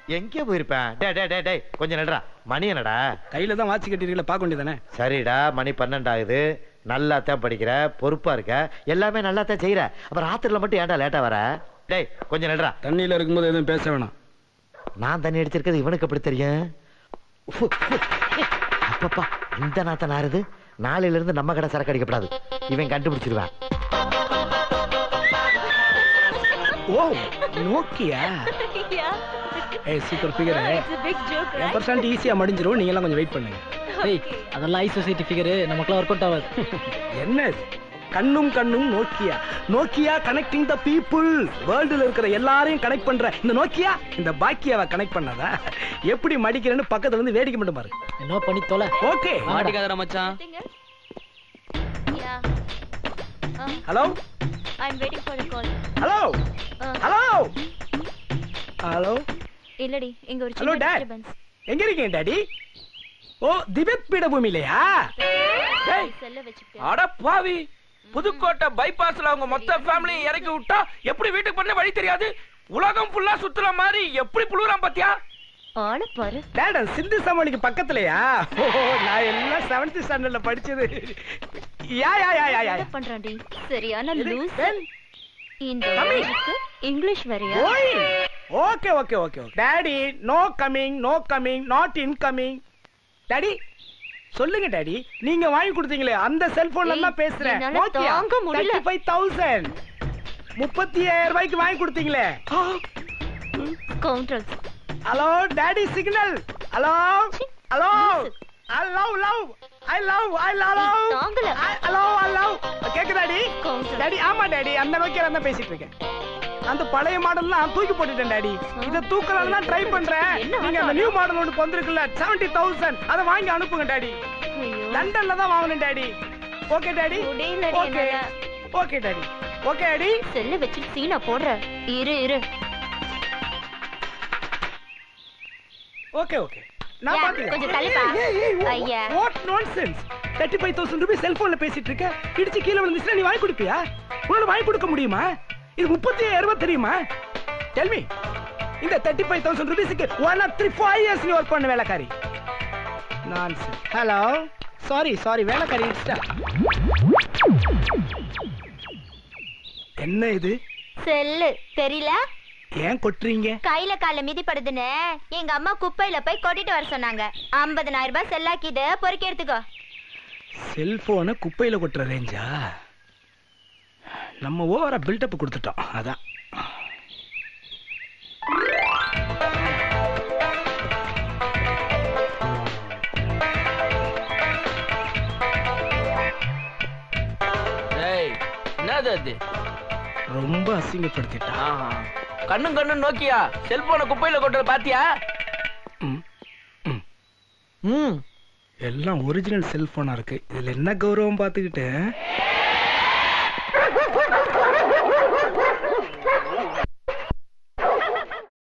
எங்கே போயிருப்பேன் டே டே டே டேய் கொஞ்சம் நடுறா மணி என்னடா கையில தான் வாட்சி கட்டிருக்கல பார்க்க வேண்டியதானே சரிடா மணி பன்னெண்டாகுது நல்லா தான் படிக்கிற பொறுப்பா இருக்க எல்லாமே நல்லா தான் செய்யற அப்புறம் ராத்திரில மட்டும் ஏன்டா லேட்டா வர டேய் கொஞ்சம் நடுறா தண்ணியில இருக்கும்போது எதுவும் பேச வேணாம் நான் தண்ணி அடிச்சிருக்கிறது இவனுக்கு எப்படி தெரியும் உஃப், உஃப். அப்பப்பா இந்த நாத்த நாருது நாளையில இருந்து நம்ம கடை சரக்கு அடிக்கப்படாது இவன் கண்டுபிடிச்சிருவான் ஓ நோக்கியா ஏய் சூப்பர் ஃபிகர் என் பர்சன்ட் ஈஸியா மடிஞ்சிரும் நீங்க எல்லாம் கொஞ்சம் வெயிட் பண்ணுங்க ஏய் அதெல்லாம் ஐ சொசைட்டி ஃபிகரு நமக்குலாம் ஒர்க் அவுட் ஆகாது என்ன இது? கண்ணும் கண்ணும் Nokia Nokia connecting the people வேர்ல்டுல இருக்கிற எல்லாரையும் கனெக்ட் பண்ற இந்த நோக்கியா இந்த பாக்கியாவை கனெக்ட் பண்ணாதா எப்படி மடிக்கிறேன்னு பக்கத்துல இருந்து வேடிக்கை மட்டும் பாருங்க என்ன பண்ணி தொலை ஓகே மாட்டிக்காதடா மச்சான் Yeah. Uh, hello I'm waiting for the call. Hello Uh, hello hello இல்லடி இங்க ஒரு Hello, சின்ன Dad. disturbance. எங்க இருக்கீங்க டாடி ஓ திபெத் பீடபூமிலையா டேய் செல்ல வச்சுக்கிட்டு அட பாவி புதுக்கோட்டை பைபாஸ்ல அவங்க மொத்த ஃபேமிலி இறக்கி விட்டா எப்படி வீட்டுக்கு பண்ண வழி தெரியாது உலகம் ஃபுல்லா சுத்துற மாதிரி எப்படி புழுறான் பாத்தியா ஆள பாரு டேட் அது சிந்து சமவெளிக்கு பக்கத்துலயா ஓ நான் எல்லாம் செவன்த் ஸ்டாண்டர்ட்ல படிச்சது யா யா யா யா யா என்ன பண்றான்டி சரியான இது, லூஸ் Ben. இந்த Mummy. ஊருக்கு இங்கிலீஷ் வரையா ஓய் okay okay okay daddy no coming no coming not incoming daddy சொல்லுங்க டாடி நீங்க வாங்கி கொடுத்தீங்களே அந்த செல்போன்ல ஏய், தான் பேசுறேன் என்னால நோக்கியா தாங்க முடியல. 35000 முப்பத்தி ஐயாயிரம் ரூபாய்க்கு வாங்கி கொடுத்தீங்களே counters hello daddy signal hello hello I love love I love I love ஏய், தாங்கல. ஹலோ ஐ லவ் கேக்குதாடி Counter. டாடி ஆமா டாடி அந்த நோக்கியா தான் பேசிட்டு இருக்கேன் அந்த பழைய மாடல்லாம் தூக்கி போட்டுட்டேன் டாடி இத தூக்கலாம் தான் ட்ரை பண்றேன் என்ன நீங்க அந்த நியூ மாடல் ஒன்று வந்திருக்குல்ல 70000 அத வாங்கி அனுப்புங்க டாடி ஐயோ லண்டன்ல தான் வாங்கணும் டாடி ஓகே டாடி முடியலடி ஓகே என்னால. ஓகே டாடி ஓகே டாடி செல்ல வச்சுட்டு சீனா போடுற இரு இரு ஓகே ஓகே நான் Yeah, பாத்துக்கிறேன் கொஞ்சம் தள்ளிப்பா. ஐயா. வாட் நான்சென்ஸ் 35000 ரூபாய் செல்போன்ல பேசிட்டு இருக்க இடிச்சு கீழ விழுந்துச்சுனா நீ வாங்கி கொடுப்பியா உன்னால வாங்கி கொடுக்க முடியுமா இது 35000 ரூபாய் தெரியுமா டெல் மீ இந்த 35000 ரூபாய்க்கு one or three five years நீ ஒர்க் பண்ண வேலைக்காரி நான்சென்ஸ் ஹலோ சாரி சாரி வேலைக்காரி இடிச்சிட்டா என்ன இது செல்லு தெரியல ஏன் கொட்டுறீங்க கையில கால மிதிப்படுதுன்னு எங்க அம்மா குப்பையில போய் கொட்டிட்டு வர சொன்னாங்க 50000 ரூபாய் செல்லாக்கிது பொறுக்கி எடுத்துக்கோ செல்போனை குப்பையில கொட்டுற ரேஞ்சா நம்ம ஓவரா பில்டப் கொடுத்துட்டோம் அதான் டேய் என்னது அது ரொம்ப அசிங்கப்படுத்திட்டான் ஆஹா. கண்ணும் கண்ணும் நோக்கியா செல்போனை குப்பையில கொட்டத பாத்தியா ம், ம். ம் எல்லாம் ஒரிஜினல் செல்போனா இருக்கு இதுல என்ன கௌரவம் பார்த்துக்கிட்டு